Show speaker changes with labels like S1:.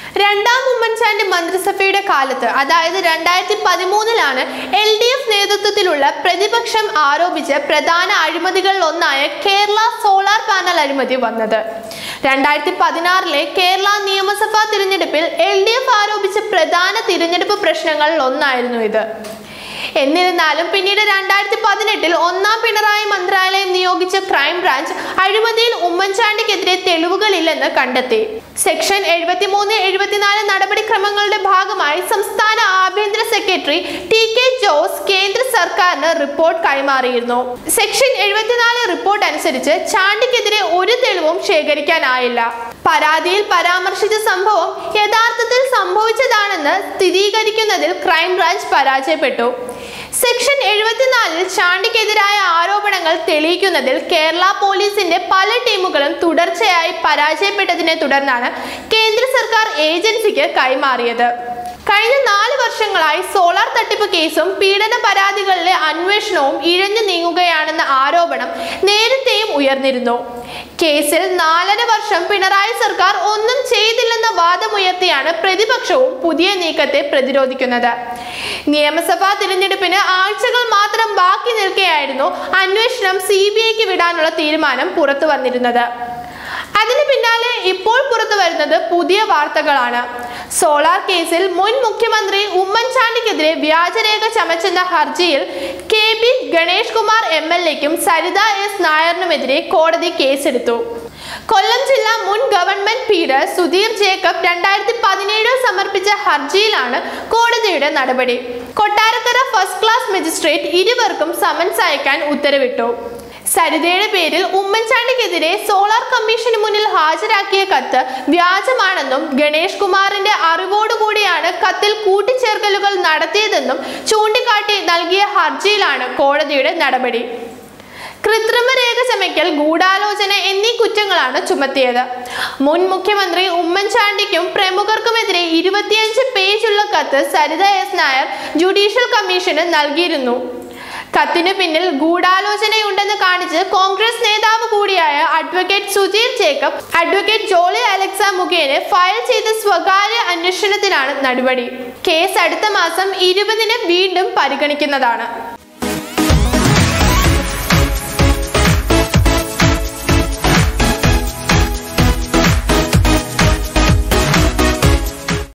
S1: രണ്ടാം ഉമ്മൻചാണ്ടി മന്ത്രിസഭയുടെ കാലത്ത് അതായത് രണ്ടായിരത്തി പതിമൂന്നിലാണ് എൽ ഡി എഫ് നേതൃത്വത്തിലുള്ള പ്രതിപക്ഷം ആരോപിച്ച പ്രധാന അഴിമതികളിൽ ഒന്നായ കേരള സോളാർ പാനൽ അഴിമതി വന്നത് രണ്ടായിരത്തി പതിനാറിലെ കേരള നിയമസഭാ തിരഞ്ഞെടുപ്പിൽ എൽ ഡി എഫ് ആരോപിച്ച പ്രധാന തിരഞ്ഞെടുപ്പ് പ്രശ്നങ്ങളിൽ ഒന്നായിരുന്നു ഇത് എന്നിരുന്നാലും പിന്നീട് രണ്ടായിരത്തി പതിനെട്ടിൽ ഒന്നാം പിണറായി മന്ത്രാലയം നിയോഗിച്ച ക്രൈംബ്രാഞ്ച് അഴിമതിയിൽ ഉമ്മൻചാണ്ടിക്കെതിരെ തെളിവുകളില്ലെന്ന് കണ്ടെത്തി സെക്ഷൻ എഴുപത്തിമൂന്ന് എഴുപത്തിനാല് നടപടിക്രമങ്ങളുടെ ഭാഗമായി സംസ്ഥാന ആഭ്യന്തര സെക്രട്ടറി ടി കെ ജോസ് കേന്ദ്ര സർക്കാരിന് റിപ്പോർട്ട് കൈമാറിയിരുന്നു സെക്ഷൻ എഴുപത്തിനാല് റിപ്പോർട്ട് അനുസരിച്ച് ചാണ്ടിക്കെതിരെ ഒരു തെളിവും ശേഖരിക്കാനായില്ല പരാതിയിൽ പരാമർശിച്ച സംഭവം യഥാർത്ഥത്തിൽ സംഭവിച്ചതാണെന്ന് സ്ഥിരീകരിക്കുന്നതിൽ ക്രൈംബ്രാഞ്ച് പരാജയപ്പെട്ടു സെക്ഷൻ എഴുപത്തിനാലിൽ ചാണ്ടിക്കെതിരായ ആരോപണങ്ങൾ തെളിയിക്കുന്നതിൽ കേരള പോലീസിന്റെ പല ടീമുകളും തുടർച്ചയായി പരാജയപ്പെട്ടതിനെ തുടർന്നാണ് കേന്ദ്ര സർക്കാർ ഏജൻസിക്ക് കൈമാറിയത് കഴിഞ്ഞ നാല് വർഷങ്ങളായി സോളാർ തട്ടിപ്പ് കേസും പീഡന പരാതികളിലെ അന്വേഷണവും ഇഴഞ്ഞു നീങ്ങുകയാണെന്ന ആരോപണം നേരത്തെയും ഉയർന്നിരുന്നു കേസിൽ നാലര വർഷം പിണറായി സർക്കാർ ഒന്നും ചെയ്തില്ലെന്ന വാദമുയർത്തിയാണ് പ്രതിപക്ഷവും പുതിയ നീക്കത്തെ പ്രതിരോധിക്കുന്നത് നിയമസഭാ തിരഞ്ഞെടുപ്പിന് ആഴ്ചകൾ മാത്രം ബാക്കി നിൽക്കെയായിരുന്നു അന്വേഷണം സി ബി ഐക്ക് വിടാനുള്ള തീരുമാനം പുറത്തു വന്നിരുന്നത് അതിന് പിന്നാലെ ഇപ്പോൾ പുറത്തു വരുന്നത് പുതിയ വാർത്തകളാണ് സോളാർ കേസിൽ മുൻ മുഖ്യമന്ത്രി ഉമ്മൻചാണ്ടിക്കെതിരെ വ്യാജരേഖ ചമച്ചെന്ന ഹർജിയിൽ K P Ganesh Kumar M L എക്കും സരിത എസ് നായറിനുമെതിരെ കോടതി കേസെടുത്തു കൊല്ലം ജില്ലാ മുൻ ഗവൺമെന്റ് പീഡർ സുധീർ ജേക്കബ് രണ്ടായിരത്തി പതിനേഴിൽ സമർപ്പിച്ച ഹർജിയിലാണ് കോടതിയുടെ നടപടി കൊട്ടാരക്കര ഫസ്റ്റ് ക്ലാസ് മജിസ്ട്രേറ്റ് ഇരുവർക്കും സമൻസ് അയക്കാൻ ഉത്തരവിട്ടു സരിതയുടെ പേരിൽ ഉമ്മൻചാണ്ടിക്കെതിരെ സോളാർ കമ്മീഷന് മുന്നിൽ ഹാജരാക്കിയ കത്ത് വ്യാജമാണെന്നും ഗണേഷ് കുമാറിന്റെ അറിവോടുകൂടിയാണ് കത്തിൽ കൂട്ടിച്ചേർക്കലുകൾ നടത്തിയതെന്നും ചൂണ്ടിക്കാട്ടി നൽകിയ ഹർജിയിലാണ് കോടതിയുടെ നടപടി കൃത്രിമ രേഖ ചമയ്ക്കൽ ഗൂഢാലോചന എന്നീ കുറ്റങ്ങളാണ് ചുമത്തിയത് മുൻ മുഖ്യമന്ത്രി ഉമ്മൻചാണ്ടിക്കും പ്രമുഖർക്കുമെതിരെ ഇരുപത്തിയഞ്ച് പേജുള്ള കത്ത് സരിത എസ് നായർ ജുഡീഷ്യൽ കമ്മീഷന് നൽകിയിരുന്നു കത്തിനു പിന്നിൽ ഗൂഢാലോചനയുണ്ടെന്ന് കാണിച്ച് കോൺഗ്രസ് നേതാവ് കൂടിയായ അഡ്വക്കേറ്റ് സുധീർ ജേക്കബ് അഡ്വക്കേറ്റ് ജോളി അലക്സ മുഖേന ഫയൽ ചെയ്ത സ്വകാര്യ അന്വേഷണത്തിനാണ് നടപടി കേസ് അടുത്ത മാസം ഇരുപതിന് വീണ്ടും പരിഗണിക്കുന്നതാണ്